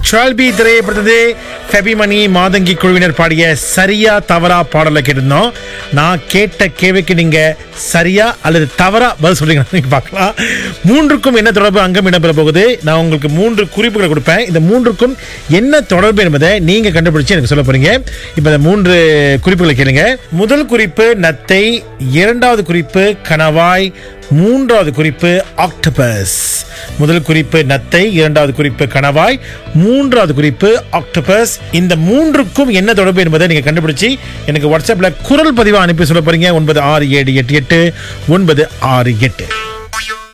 ட்ரால்பி திரையப்படுத்தது ஃபெபிமணி மாதங்கி குழுவினர் பாடிய சரியா தவறா பாடலை கேட்டிருந்தோம் நான் கேட்ட கேள்விக்கு நீங்க சரியா அல்லது தவறா பதில் சொல்றீங்க நீங்க பார்க்கலாம் மூன்றுக்கும் என்ன தொடர்பு அங்கம் இடம்பெற போகுது நான் உங்களுக்கு மூன்று குறிப்புகளை கொடுப்பேன் இந்த மூன்றுக்கும் என்ன தொடர்பு என்பதை நீங்க கண்டுபிடிச்சு எனக்கு சொல்ல போறீங்க இப்ப இந்த மூன்று குறிப்புகளை கேளுங்க முதல் குறிப்பு நத்தை இரண்டாவது குறிப்பு கணவாய் மூன்றாவது குறிப்பு ஆக்டோபஸ் முதல் குறிப்பு நத்தை இரண்டாவது குறிப்பு கணவாய் மூன்றாவது குறிப்பு ஆக்டோபஸ் இந்த மூன்றுக்கும் என்ன தொடர்பு என்பதை நீங்க கண்டுபிடிச்சு எனக்கு வாட்ஸ்அப்ல குரல் பதிவா அனுப்பி சொல்ல போறீங்க ஒன்பது ஆறு ஏழு எட்டு எட்டு ஒன்பது ஆறு எட்டு